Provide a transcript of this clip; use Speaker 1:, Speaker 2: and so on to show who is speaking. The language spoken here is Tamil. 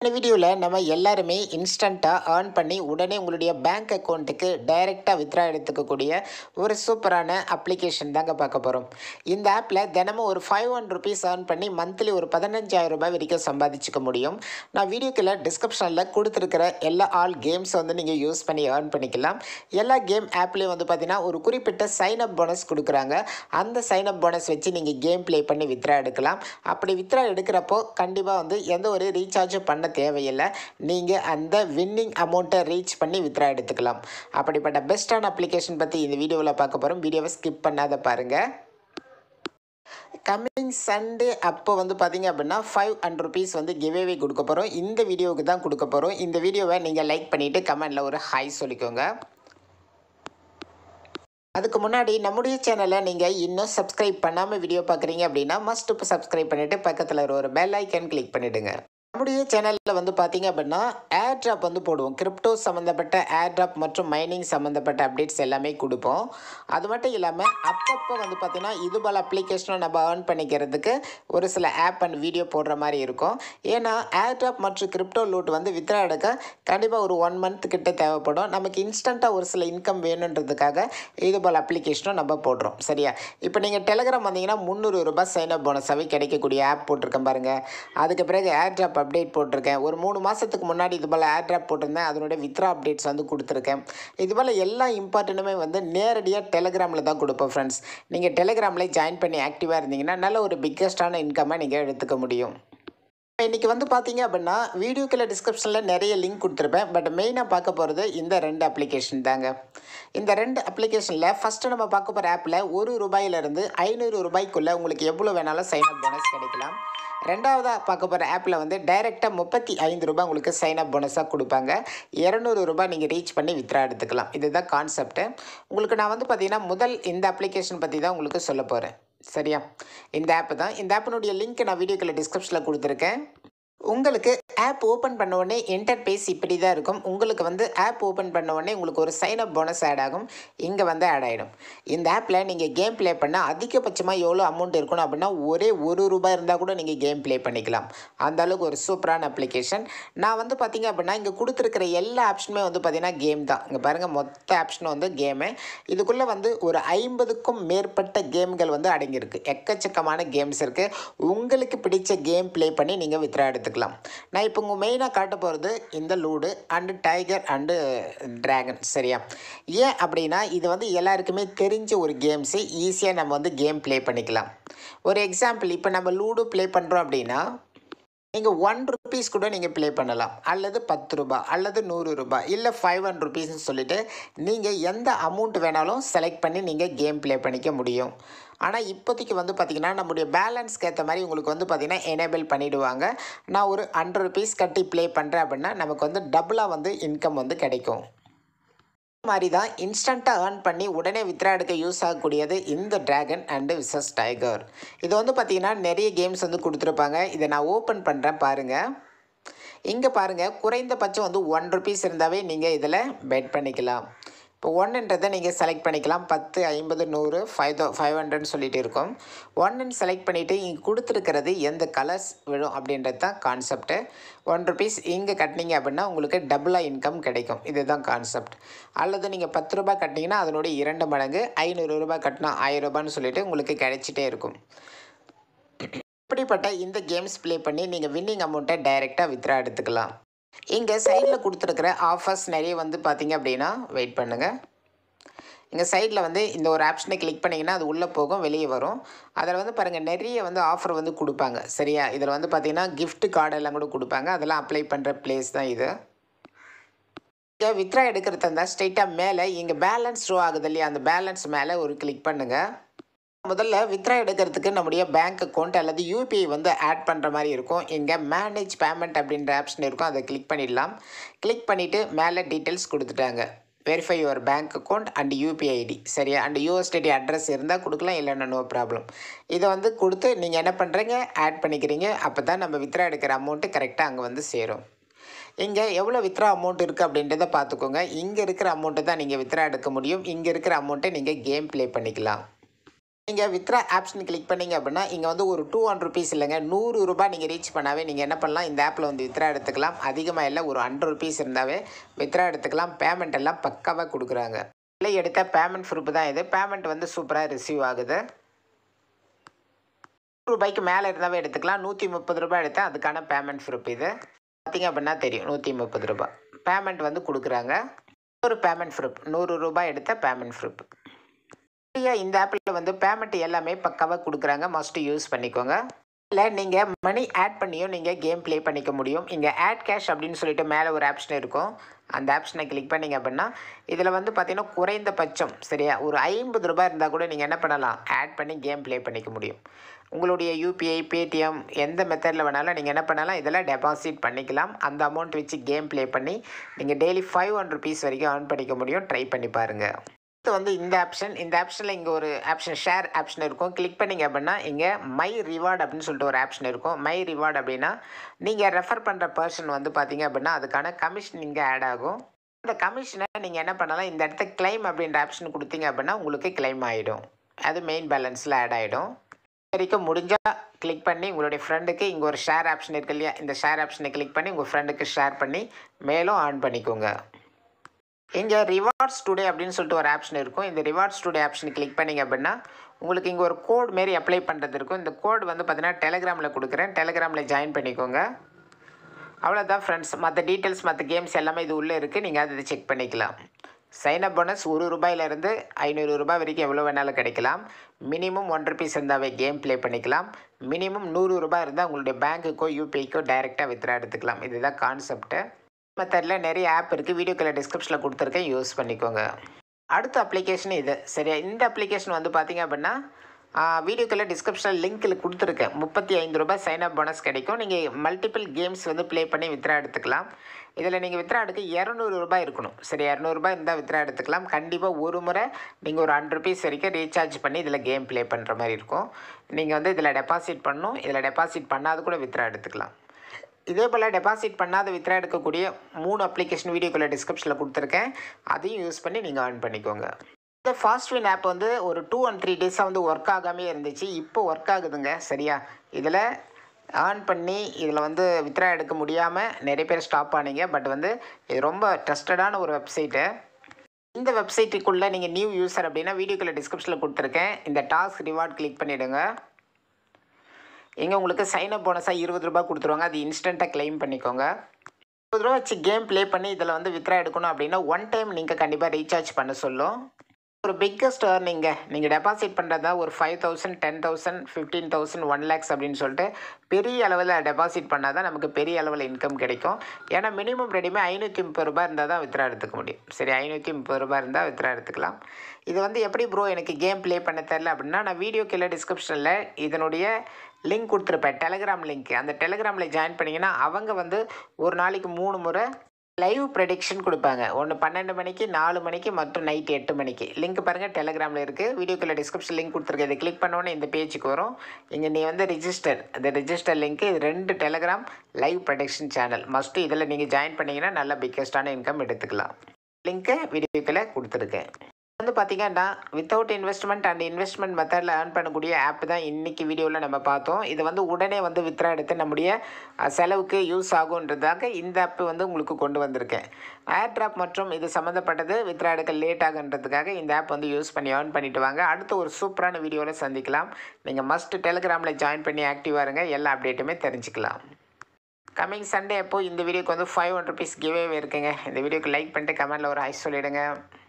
Speaker 1: இந்த வீடியோவில் நம்ம எல்லாருமே இன்ஸ்டண்ட்டாக ஏர்ன் பண்ணி உடனே உங்களுடைய பேங்க் அக்கௌண்ட்டுக்கு டைரெக்டாக வித்ரா எடுத்துக்கக்கூடிய ஒரு சூப்பரான அப்ளிகேஷன் தாங்க பார்க்க போகிறோம் இந்த ஆப்பில் தினமும் ஒரு ஃபைவ் ஒன் ருபீஸ் ஏர்ன் பண்ணி மந்த்லி ஒரு பதினஞ்சாயிரம் ரூபாய் வரைக்கும் சம்பாதிச்சுக்க முடியும் நான் வீடியோக்கில் டிஸ்கிரிப்ஷனில் கொடுத்துருக்கிற எல்லா ஆல் கேம்ஸ் வந்து நீங்கள் யூஸ் பண்ணி ஏர்ன் பண்ணிக்கலாம் எல்லா கேம் ஆப்லேயும் வந்து பார்த்தீங்கன்னா ஒரு குறிப்பிட்ட சைன் அப் போனஸ் கொடுக்குறாங்க அந்த சைன் அப் போனஸ் வச்சு நீங்கள் கேம் ப்ளே பண்ணி வித்ரா எடுக்கலாம் அப்படி வித்ரா எடுக்கிறப்போ கண்டிப்பாக வந்து எந்த ஒரு ரீசார்ஜும் பண்ண தேவையில்லை நீங்கள் அந்த வின்னிங் அமௌண்ட்டை ரீச் பண்ணி வித்ரா எடுத்துக்கலாம் அப்படிப்பட்ட பெஸ்ட்டான அப்ளிகேஷன் பற்றி இந்த வீடியோவில் பார்க்க போகிறோம் வீடியோவை ஸ்கிப் பண்ணாத பாருங்கள் கம்மிங் சண்டே அப்போ வந்து பார்த்தீங்க அப்படின்னா ஃபைவ் ஹண்ட்ரட் ருபீஸ் வந்து கிவேவே கொடுக்க போகிறோம் இந்த வீடியோவுக்கு தான் கொடுக்க போகிறோம் இந்த வீடியோவை நீங்கள் லைக் பண்ணிவிட்டு கமெண்டில் ஒரு ஹாய் சொல்லிக்கோங்க அதுக்கு முன்னாடி நம்முடைய சேனலை நீங்கள் இன்னும் சப்ஸ்கிரைப் பண்ணாமல் வீடியோ பார்க்குறீங்க அப்படின்னா மஸ்ட் இப்போ சப்ஸ்கிரைப் பண்ணிவிட்டு பக்கத்தில் ஒரு பெல் ஐக்கன் கிளிக் பண்ணிவிடுங்க நம்முடைய சேனலில் வந்து பார்த்தீங்க அப்படின்னா ஏர் ட்ராப் வந்து போடுவோம் கிரிப்டோ சம்மந்தப்பட்ட ஏர் ட்ராப் மற்றும் மைனிங் சம்மந்தப்பட்ட அப்டேட்ஸ் எல்லாமே கொடுப்போம் அது மட்டும் இல்லாமல் அப்பப்போ வந்து பார்த்தீங்கன்னா இது போல் அப்ளிகேஷனும் நம்ம ஏர்ன் பண்ணிக்கிறதுக்கு ஒரு சில ஆப் அண்ட் வீடியோ போடுற மாதிரி இருக்கும் ஏன்னா ஏர் ட்ராப் மற்றும் கிரிப்டோ லூட் வந்து வித்ரா எடுக்க கண்டிப்பாக ஒரு ஒன் மந்த் கிட்ட தேவைப்படும் நமக்கு இன்ஸ்டண்ட்டாக ஒரு சில இன்கம் வேணுன்றதுக்காக இது போல் அப்ளிகேஷனும் நம்ம போடுறோம் சரியா இப்போ நீங்கள் டெலிகிராம் வந்தீங்கன்னா முந்நூறு ரூபாய் சைன் அப் போனஸாகவே கிடைக்கக்கூடிய ஆப் போட்டிருக்கேன் பாருங்கள் அதுக்கு பிறகு ஏர் ட்ராப் அப்டேட் போட்டிருக்கேன் ஒரு மூணு மாதத்துக்கு முன்னாடி இது போல் ஏர் ட்ராப் போட்டிருந்தேன் அதனுடைய வித்ரா அப்டேட்ஸ் வந்து கொடுத்துருக்கேன் இது போல் எல்லா இம்பார்ட்டண்ட்டுமே வந்து நேரடியாக டெலிகிராமில் தான் கொடுப்போம் ஃப்ரெண்ட்ஸ் நீங்கள் டெலிகிராமில் ஜாயின் பண்ணி ஆக்டிவாக இருந்தீங்கன்னா நல்ல ஒரு பிக்கஸ்டான இன்கம்மை நீங்கள் எடுத்துக்க முடியும் இன்றைக்கி வந்து பார்த்தீங்க அப்படின்னா வீடியோக்குள்ள டிஸ்கிரிப்ஷனில் நிறைய லிங்க் கொடுத்துருப்பேன் பட் மெயினாக பார்க்க போகிறது இந்த ரெண்டு அப்ளிகேஷன் தாங்க இந்த ரெண்டு அப்ளிகேஷனில் ஃபஸ்ட்டு நம்ம பார்க்க போகிற ஆப்பில் ஒரு ரூபாயிலிருந்து ஐநூறு ரூபாய்க்குள்ளே உங்களுக்கு எவ்வளோ வேணாலும் சைன் அப் போனஸ் கிடைக்கலாம் ரெண்டாவதாக பார்க்க போகிற ஆப்பில் வந்து டைரெக்டாக முப்பத்தி ஐந்து ரூபாய் உங்களுக்கு சைன் அப் போனஸாக கொடுப்பாங்க இரநூறு ரூபாய் நீங்கள் ரீச் பண்ணி வித்ரா எடுத்துக்கலாம் இதுதான் கான்செப்ட்டு உங்களுக்கு நான் வந்து பார்த்தீங்கன்னா முதல் இந்த அப்ளிகேஷன் பற்றி தான் உங்களுக்கு சொல்ல போகிறேன் சரியா இந்த ஆப் தான் இந்த ஆப்பினுடைய லிங்க் நான் வீடியோக்குள்ள டிஸ்கிரிப்ஷனில் கொடுத்துருக்கேன் உங்களுக்கு ஆப் ஓப்பன் பண்ண உடனே இன்டர்பேஸ் இப்படி தான் இருக்கும் உங்களுக்கு வந்து ஆப் ஓப்பன் பண்ண உடனே உங்களுக்கு ஒரு சைன் அப் போனஸ் ஆட் ஆகும் இங்கே வந்து ஆட் ஆகிடும் இந்த ஆப்பில் நீங்கள் கேம் ப்ளே பண்ணால் அதிகபட்சமாக எவ்வளோ அமௌண்ட் இருக்கணும் அப்படின்னா ஒரே ஒரு ரூபாய் இருந்தால் கூட நீங்கள் கேம் ப்ளே பண்ணிக்கலாம் அந்த அளவுக்கு ஒரு சூப்பரான அப்ளிகேஷன் நான் வந்து பார்த்தீங்க அப்படின்னா இங்கே கொடுத்துருக்கிற எல்லா ஆப்ஷனுமே வந்து பார்த்தீங்கன்னா கேம் தான் இங்கே பாருங்கள் மொத்த ஆப்ஷனும் வந்து கேமு இதுக்குள்ளே வந்து ஒரு ஐம்பதுக்கும் மேற்பட்ட கேம்கள் வந்து அடங்கியிருக்கு எக்கச்சக்கமான கேம்ஸ் இருக்குது உங்களுக்கு பிடிச்ச கேம் ப்ளே பண்ணி நீங்கள் வித்ரா எடுத்துக்கலாம் நான் இப்போ உங்கள் மெயினாக காட்ட போகிறது இந்த loot and tiger and dragon சரியா ஏன் அப்படின்னா இது வந்து எல்லாருக்குமே தெரிஞ்ச ஒரு கேம்ஸு ஈஸியாக நம்ம வந்து கேம் ப்ளே பண்ணிக்கலாம் ஒரு எக்ஸாம்பிள் இப்போ நம்ம லூடு ப்ளே பண்ணுறோம் அப்படின்னா நீங்கள் ஒன் ருபீஸ் கூட நீங்கள் ப்ளே பண்ணலாம் அல்லது பத்து ரூபாய் அல்லது நூறு ரூபாய் இல்லை ஃபைவ் ஹண்ட்ரட் ருபீஸ்னு சொல்லிட்டு நீங்கள் எந்த அமௌண்ட் வேணாலும் செலக்ட் பண்ணி நீங்கள் கேம் ப்ளே பண்ணிக்க முடியும் ஆனால் இப்போதைக்கு வந்து பார்த்திங்கன்னா நம்முடைய பேலன்ஸ்க்கு ஏற்ற மாதிரி உங்களுக்கு வந்து பார்த்திங்கன்னா எனேபிள் பண்ணிவிடுவாங்க நான் ஒரு ஹண்ட்ரட் ருபீஸ் கட்டி ப்ளே பண்ணுறேன் அப்படின்னா நமக்கு வந்து டபுளாக வந்து இன்கம் வந்து கிடைக்கும் மாதிரி தான் இன்ஸ்டண்ட்டாக ஏர்ன் பண்ணி உடனே வித்ரா எடுக்க யூஸ் ஆகக்கூடியது இந்த ட்ராகன் அண்டு விசஸ் டைகர் இது வந்து பார்த்திங்கன்னா நிறைய கேம்ஸ் வந்து கொடுத்துருப்பாங்க இதை நான் ஓப்பன் பண்ணுறேன் பாருங்கள் இங்கே பாருங்கள் குறைந்தபட்சம் வந்து ஒன் ருபீஸ் இருந்தாவே நீங்கள் இதில் பெட் பண்ணிக்கலாம் இப்போ ஒன்றுன்றதை நீங்கள் செலக்ட் பண்ணிக்கலாம் பத்து ஐம்பது நூறு ஃபைவ் தௌ ஃபைவ் ஹண்ட்ரட்னு சொல்லிட்டு இருக்கோம் ஒன்றுன்னு செலக்ட் பண்ணிவிட்டு இங்கே கொடுத்துருக்கிறது எந்த கலர்ஸ் விழும் அப்படின்றது தான் கான்செப்ட்டு ஒன் ருபீஸ் இங்கே கட்டினீங்க அப்படின்னா உங்களுக்கு டபுளாக இன்கம் கிடைக்கும் இதுதான் கான்செப்ட் அல்லது நீங்கள் பத்து ரூபாய் கட்டினீங்கன்னா அதனுடைய இரண்டு மடங்கு ஐநூறு ரூபாய் கட்டினா ஆயிரம் ரூபான்னு சொல்லிட்டு உங்களுக்கு கிடைச்சிட்டே இருக்கும் இப்படிப்பட்ட இந்த கேம்ஸ் ப்ளே பண்ணி நீங்கள் வின்னிங் அமௌண்ட்டை டைரெக்டாக வித்ரா எடுத்துக்கலாம் இங்கே சைடில் கொடுத்துருக்குற ஆஃபர்ஸ் நிறைய வந்து பார்த்தீங்க அப்படின்னா வெயிட் பண்ணுங்கள் இங்கே சைடில் வந்து இந்த ஒரு ஆப்ஷனை கிளிக் பண்ணிங்கன்னா அது உள்ளே போகும் வெளியே வரும் அதில் வந்து பாருங்கள் நிறைய வந்து ஆஃபர் வந்து கொடுப்பாங்க சரியா இதில் வந்து பார்த்தீங்கன்னா gift கார்டு எல்லாம் கூட கொடுப்பாங்க அதெல்லாம் அப்ளை பண்ணுற பிளேஸ் தான் இது இங்கே வித்ரா எடுக்கிறது இருந்தால் ஸ்ட்ரைட்டாக மேலே இங்கே பேலன்ஸ் ஷோ ஆகுது இல்லையா அந்த பேலன்ஸ் மேலே ஒரு கிளிக் பண்ணுங்கள் முதல்ல வித்ரா எடுக்கிறதுக்கு நம்முடைய பேங்க் அக்கௌண்ட் அல்லது யூபிஐ வந்து ஆட் பண்ணுற மாதிரி இருக்கும் இங்கே மேனேஜ் பேமெண்ட் அப்படின்ற ஆப்ஷன் இருக்கும் அதை கிளிக் பண்ணிடலாம் கிளிக் பண்ணிவிட்டு மேலே டீட்டெயில்ஸ் கொடுத்துட்டாங்க verify your bank account and UPI ID சரியா அண்ட் யூஎஸ்டிடி அட்ரஸ் இருந்தால் கொடுக்கலாம் இல்லைன்னா நோ ப்ராப்ளம் இதை வந்து கொடுத்து நீங்கள் என்ன பண்ணுறீங்க ஆட் பண்ணிக்கிறீங்க அப்போ தான் நம்ம வித்ரா எடுக்கிற அமௌண்ட்டு கரெக்டாக அங்கே வந்து சேரும் இங்கே எவ்வளோ வித்ரா அமௌண்ட் இருக்குது அப்படின்றத பார்த்துக்கோங்க இங்கே இருக்கிற அமௌண்ட்டு தான் நீங்கள் வித்ரா எடுக்க முடியும் இங்கே இருக்கிற அமௌண்ட்டை நீங்கள் கேம் ப்ளே பண்ணிக்கலாம் நீங்கள் வித்ரா ஆப்ஷன் கிளிக் பண்ணீங்க அப்படின்னா இங்கே வந்து ஒரு டூ ஹண்ட்ரட் ருபீஸ் இல்லைங்க நூறு ரூபாய் நீங்கள் ரீச் பண்ணாவே நீங்கள் என்ன பண்ணலாம் இந்த ஆப்பில் வந்து வித்ரா எடுத்துக்கலாம் அதிகமாக இல்லை ஒரு ஹண்ட்ரட் ருபீஸ் இருந்தாவே வித்ரா எடுத்துக்கலாம் பேமெண்ட் எல்லாம் பக்காவாக கொடுக்குறாங்க இல்லை எடுத்த பேமெண்ட் ப்ரூஃப் தான் இது பேமெண்ட் வந்து சூப்பராக ரிசீவ் ஆகுது நூறு ரூபாய்க்கு மேலே இருந்தாவே எடுத்துக்கலாம் நூற்றி முப்பது ரூபாய் எடுத்தால் அதுக்கான பேமெண்ட் ப்ரூஃப் இது பார்த்தீங்க அப்படின்னா தெரியும் நூற்றி முப்பது ரூபாய் பேமெண்ட் வந்து கொடுக்குறாங்க ஒரு பேமெண்ட் ப்ரூஃப் நூறு ரூபாய் எடுத்த பேமெண்ட் ப்ரூஃப் ஃப்ரீயாக இந்த ஆப்பில் வந்து பேமெண்ட் எல்லாமே பக்காவாக கொடுக்குறாங்க மஸ்ட் யூஸ் பண்ணிக்கோங்க இல்லை நீங்கள் மணி ஆட் பண்ணியும் நீங்கள் கேம் ப்ளே பண்ணிக்க முடியும் இங்கே ஆட் கேஷ் அப்படின்னு சொல்லிட்டு மேலே ஒரு ஆப்ஷன் இருக்கும் அந்த ஆப்ஷனை கிளிக் பண்ணிங்க அப்படின்னா இதில் வந்து பார்த்தீங்கன்னா குறைந்தபட்சம் சரியா ஒரு ஐம்பது ரூபாய் இருந்தால் கூட நீங்கள் என்ன பண்ணலாம் ஆட் பண்ணி கேம் ப்ளே பண்ணிக்க முடியும் உங்களுடைய யூபிஐ பேடிஎம் எந்த மெத்தடில் வேணாலும் நீங்கள் என்ன பண்ணலாம் இதில் டெபாசிட் பண்ணிக்கலாம் அந்த அமௌண்ட் வச்சு கேம் ப்ளே பண்ணி நீங்கள் டெய்லி ஃபைவ் ஹண்ட்ரட் ருபீஸ் வரைக்கும் earn பண்ணிக்க முடியும் ட்ரை பண்ணி பாருங்கள் அடுத்து வந்து இந்த ஆப்ஷன் இந்த ஆப்ஷனில் இங்கே ஒரு ஆப்ஷன் ஷேர் ஆப்ஷன் இருக்கும் கிளிக் பண்ணிங்க அப்படின்னா இங்கே மை ரிவார்டு அப்படின்னு சொல்லிட்டு ஒரு ஆப்ஷன் இருக்கும் மை ரிவார்டு அப்படின்னா நீங்கள் ரெஃபர் பண்ணுற பர்சன் வந்து பார்த்தீங்க அப்படின்னா அதுக்கான கமிஷன் இங்கே ஆட் ஆகும் இந்த கமிஷனை நீங்கள் என்ன பண்ணலாம் இந்த இடத்த கிளைம் அப்படின்ற ஆப்ஷன் கொடுத்தீங்க அப்படின்னா உங்களுக்கு கிளைம் ஆகிடும் அது மெயின் பேலன்ஸில் ஆட் ஆகிடும் வரைக்கும் முடிஞ்சால் கிளிக் பண்ணி உங்களுடைய ஃப்ரெண்டுக்கு இங்கே ஒரு ஷேர் ஆப்ஷன் இருக்கு இல்லையா இந்த ஷேர் ஆப்ஷனை கிளிக் பண்ணி உங்கள் ஃப்ரெண்டுக்கு ஷேர் பண்ணி மேலும் ஆன் பண்ணிக்கோங்க இங்கே ரிவார்ட்ஸ் டுடே அப்படின்னு சொல்லிட்டு ஒரு ஆப்ஷன் இருக்கும் இந்த ரிவார்ட்ஸ் டுடே ஆப்ஷன் கிளிக் பண்ணிங்க அப்படின்னா உங்களுக்கு இங்கே ஒரு கோட் மாரி அப்ளை பண்ணுறது இருக்கும் இந்த கோட் வந்து பார்த்தீங்கன்னா டெலகிராமில் கொடுக்குறேன் டெலகிராமில் ஜாயின் பண்ணிக்கோங்க அவ்வளோதான் ஃப்ரெண்ட்ஸ் மற்ற டீட்டெயில்ஸ் மற்ற கேம்ஸ் எல்லாமே இது உள்ளே இருக்குது நீங்கள் அதை செக் பண்ணிக்கலாம் சைன் அப் போனஸ் ஒரு ரூபாயிலேருந்து ஐநூறு ரூபாய் வரைக்கும் எவ்வளோ வேணாலும் கிடைக்கலாம் மினிமம் ஒன் ருபீஸ் இருந்தாவே கேம் ப்ளே பண்ணிக்கலாம் மினிமம் நூறு ரூபாய் இருந்தால் உங்களுடைய பேங்க்குக்கோ யூபிஐக்கோ டைரெக்டாக வித்ரா எடுத்துக்கலாம் இதுதான் கான்செப்ட்டு மெத்தடில் நிறைய ஆப் இருக்குது வீடியோக்கில் டிஸ்கிரிப்ஷனில் கொடுத்துருக்கேன் யூஸ் பண்ணிக்கோங்க அடுத்த அப்ளிகேஷன் இது சரியா இந்த அப்ளிகேஷன் வந்து பார்த்தீங்க அப்படின்னா வீடியோக்கில் டிஸ்கிரிப்ஷனில் லிங்க்கில் கொடுத்துருக்கேன் முப்பத்தி ஐந்து ரூபாய் சைன் அப் போனஸ் கிடைக்கும் நீங்கள் மல்டிபிள் கேம்ஸ் வந்து ப்ளே பண்ணி வித்ரா எடுத்துக்கலாம் இதில் நீங்கள் வித்ரா எடுக்க இரநூறு ரூபாய் இருக்கணும் சரி இரநூறுபா இருந்தால் வித்ரா எடுத்துக்கலாம் கண்டிப்பாக ஒரு முறை நீங்கள் ஒரு ஹண்ட்ரட் ருபீஸ் வரைக்கும் ரீசார்ஜ் பண்ணி இதில் கேம் ப்ளே பண்ணுற மாதிரி இருக்கும் நீங்கள் வந்து இதில் டெபாசிட் பண்ணணும் இதில் டெபாசிட் பண்ணாத கூட வித்ரா எடுத்துக்கலாம் இதே போல் டெபாசிட் பண்ணாத வித்ரா எடுக்கக்கூடிய மூணு அப்ளிகேஷன் வீடியோக்குள்ளே டிஸ்கிரிப்ஷனில் கொடுத்துருக்கேன் அதையும் யூஸ் பண்ணி நீங்கள் ஆன் பண்ணிக்கோங்க இந்த ஃபாஸ்ட்வின் ஆப் வந்து ஒரு டூ அண்ட் த்ரீ டேஸாக வந்து ஒர்க் ஆகாமே இருந்துச்சு இப்போ ஒர்க் ஆகுதுங்க சரியா இதில் ஆன் பண்ணி இதில் வந்து வித்ரா எடுக்க முடியாமல் நிறைய பேர் ஸ்டாப் ஆனீங்க பட் வந்து இது ரொம்ப ட்ரஸ்டடான ஒரு வெப்சைட்டு இந்த வெப்சைட்டுக்குள்ளே நீங்கள் நியூ யூசர் அப்படின்னா வீடியோக்குள்ளே டிஸ்கிரிப்ஷனில் கொடுத்துருக்கேன் இந்த டாஸ்க் ரிவார்ட் கிளிக் பண்ணிவிடுங்க இங்கே உங்களுக்கு சைன் அப் போனஸாக இருபது ரூபாய் கொடுத்துருவாங்க அது இன்ஸ்டண்ட்டாக க்ளைம் பண்ணிக்கோங்க இருபது ரூபா வச்சு கேம் ப்ளே பண்ணி இதில் வந்து வித்ரா எடுக்கணும் அப்படின்னா ஒன் டைம் நீங்கள் கண்டிப்பாக ரீசார்ஜ் பண்ண சொல்லும் ஒரு பிக்கஸ்ட் ஏர்னிங்க நீங்கள் டெபாசிட் பண்ணுறதா ஒரு five thousand ten thousand fifteen thousand one lakhs அப்படின்னு சொல்லிட்டு பெரிய அளவில் டெபாசிட் பண்ணால் தான் நமக்கு பெரிய அளவில் இன்கம் கிடைக்கும் ஏன்னா மினிமம் ரெடிமே ஐநூற்றி முப்பது ரூபாய் இருந்தால் தான் வித்ரா எடுத்துக்க முடியும் சரி ஐநூற்றி முப்பது ரூபாய் இருந்தால் வித்ரா எடுத்துக்கலாம் இது வந்து எப்படி ப்ரோ எனக்கு கேம் ப்ளே பண்ண தெரில அப்படின்னா நான் வீடியோ கீழே டிஸ்கிரிப்ஷனில் இதனுடைய லிங்க் கொடுத்துருப்பேன் டெலகிராம் லிங்க் அந்த டெலகிராமில் ஜாயின் பண்ணிங்கன்னா அவங்க வந்து ஒரு நாளைக்கு மூணு முறை லைவ் ப்ரெடிக்ஷன் கொடுப்பாங்க ஒன்று பன்னெண்டு மணிக்கு நாலு மணிக்கு மற்றும் நைட் எட்டு மணிக்கு லிங்க் பாருங்கள் டெலகிராமில் இருக்குது வீடியோக்குள்ள டிஸ்கிரிப்ஷன் லிங்க் கொடுத்துருக்கேன் இதை கிளிக் பண்ணோன்னே இந்த பேஜுக்கு வரும் இங்கே நீ வந்து ரிஜிஸ்டர் இந்த ரிஜிஸ்டர் லிங்க்கு இது ரெண்டு Telegram live production channel must இதில் நீங்கள் ஜாயின் பண்ணிங்கன்னா நல்ல பிக்கஸ்டான இன்கம் எடுத்துக்கலாம் லிங்க்கு வீடியோக்குள்ளே கொடுத்துருக்கேன் வந்து பார்த்தீங்கன்னா வித்தவுட் இன்வெஸ்ட்மெண்ட் அண்ட் இன்வெஸ்ட்மெண்ட் மெத்தடில் ஏர்ன் பண்ணக்கூடிய ஆப் தான் இன்றைக்கி வீடியோவில் நம்ம பார்த்தோம் இது வந்து உடனே வந்து வித்ரா எடுத்து நம்முடைய அஹ், செலவுக்கு யூஸ் ஆகுன்றதாக இந்த ஆப் வந்து உங்களுக்கு கொண்டு வந்திருக்கேன் ஏர் ட்ராப் மற்றும் இது சம்மந்தப்பட்டது வித்ரா எடுக்க லேட் ஆகுன்றதுக்காக இந்த ஆப் வந்து யூஸ் பண்ணி ஏர்ன் பண்ணிட்டு வாங்க அடுத்து ஒரு சூப்பரான வீடியோவில் சந்திக்கலாம் நீங்கள் மஸ்ட் டெலிகிராமில் ஜாயின் பண்ணி ஆக்டிவாக இருங்க எல்லா அப்டேட்டுமே தெரிஞ்சுக்கலாம் கம்மிங் சண்டே அப்போ இந்த வீடியோக்கு வந்து ஃபைவ் ஹண்ட்ரட் ருபீஸ் கிவே இருக்குங்க இந்த வீடியோக்கு லைக் பண்ணிட்டு கமெண்ட்டில் ஒரு ஹை சொல்லிவிடுங்க